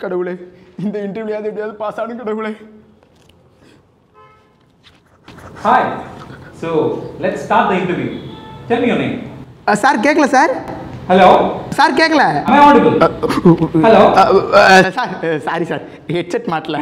கடவுளே இந்த இன்டர்வியூயாவது எப்படியாவது பாஸ் ஆகணும் கடவுளே Hi. So let's start the interview. Tell me your name. Sir கேட்கல சார் Hello. சார் கேட்கல Am I audible? Hello. Sir sorry sir headset மாட்டல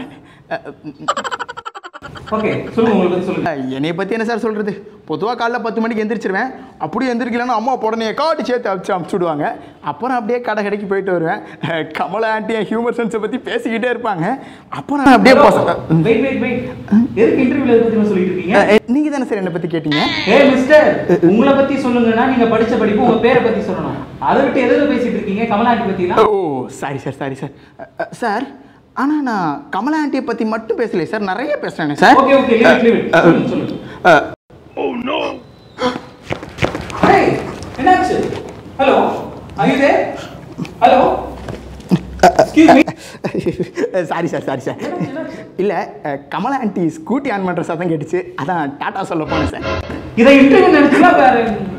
Okay. சொல்லுங்க உங்களை பத்தி சொல்லுங்க. என்னைய பற்றி என்ன சார் சொல்கிறது பொதுவாக காலைல பத்து மணிக்கு எந்திரிச்சிருவேன் அப்படியே எந்திரிக்கலன்னா அம்மா உடனே காட்டி சேர்த்து அடிச்சு அமுச்சு விடுவாங்க அப்புறம் அப்படியே கடை கடைக்கு போயிட்டு வருவேன் அஹ், கமலா ஆண்டி ஹியூமர் சென்ஸை பற்றி பேசிக்கிட்டே இருப்பாங்க அப்போ நான் அப்படியே Hello. பச- Wait, wait, wait. எதுக்கு இன்டர்வியூல எதை பத்தி சொல்லிட்டு இருக்கீங்க? அஹ், நீங்க தானே சார் என்னை பற்றி கேட்டீங்க ஏய் மிஸ்டர் உங்களை பத்தி சொல்லுங்கன்னா நீங்க படிச்ச படிப்பு உங்க பேரை பத்தி சொல்லணும் அதை விட்டு எதுல பேசிட்டு இருக்கீங்க கமலாண்டி பத்திலாம் oh sorry sir sorry sir sir ஆனால் நான் கமலா ஆண்டியை பற்றி மட்டும் பேசலையே சார் நிறைய பேசுகிறேனே sir okay okay leave it leave it சொல்லுங்க சொல்லுங்க அஹ், Hey, என்னாச்சு hello are you there hello excuse me sorry sir sorry sir இல்லை கமலா ஆண்டி ஸ்கூட்டி ஆன் பண்ணுற சத்தம் கேட்டுச்சு அதான் டாட்டா சொல்ல போனேன் சார் இதை இன்டர்வியூ நினைச்சா வேற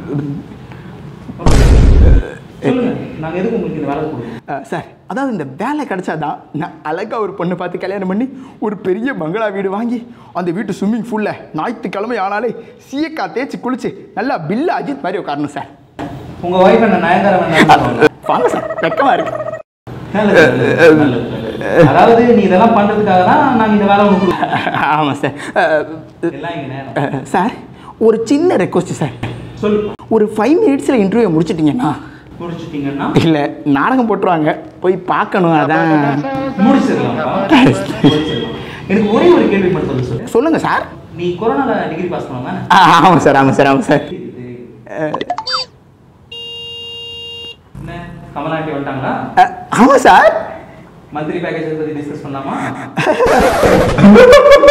சொல்லுங்க நாங்க எதுக்கு உங்களுக்கு இந்த வேலை கொடுக்கணும் அஹ், சார் அதாவது இந்த வேலை கிடைச்சாதான் நான் அழகா ஒரு பொண்ணை பார்த்து கல்யாணம் பண்ணி ஒரு பெரிய பங்களா வீடு வாங்கி அந்த வீட்டு ஸ்விம்மிங் ஃபூலில் ஞாயிற்றுக்கிழமை ஆனாலே சீயக்கா தேய்ச்சி குளிச்சு நல்லா பில்லு அஜித் மாதிரி உட்காரணும் சார் உங்க ஒய்ஃப் என்ன நயன்தாரா வேண்டாம் வாங்க சார் வெக்கமாக இருக்கு அதாவது நீ இதெல்லாம் பண்றதுக்காக தான் நாங்க இந்த வேலை உங்களுக்கு கொடுக்கணும் ஆமாம் சார் அஹ், எல்லாம் இங்க நேரம் அஹ், சார் ஒரு சின்ன ரெக்வஸ்ட் சார் சொல்லு ஒரு ஃபைவ் மினிட்ஸில் இன்டர்வியூ முடிச்சிட்டிங்கன்னா முடிச்சிட்டீங்கன்னா இல்லை நாடகம் போட்டுருவாங்க போய் பார்க்கணும் அதான் முடிச்சிடலாம் முடிச்சிடலாம் எனக்கு ஒரே ஒரு கேள்வி மட்டும் சொல்லு சொல்லு சொல்லுங்க சார் நீ கொரோனால டிகிரி பாஸ் பண்ண தானே ஆ, ஆமாம் சார் ஆமாம் சார் ஆமாம் சார் அஹ், என்ன கமலாண்டி வந்துட்டாங்களா அஹ், ஆமாம் சார் மந்த்லி பேக்கேஜ் பத்தி டிஸ்கஸ் பண்ணலாமா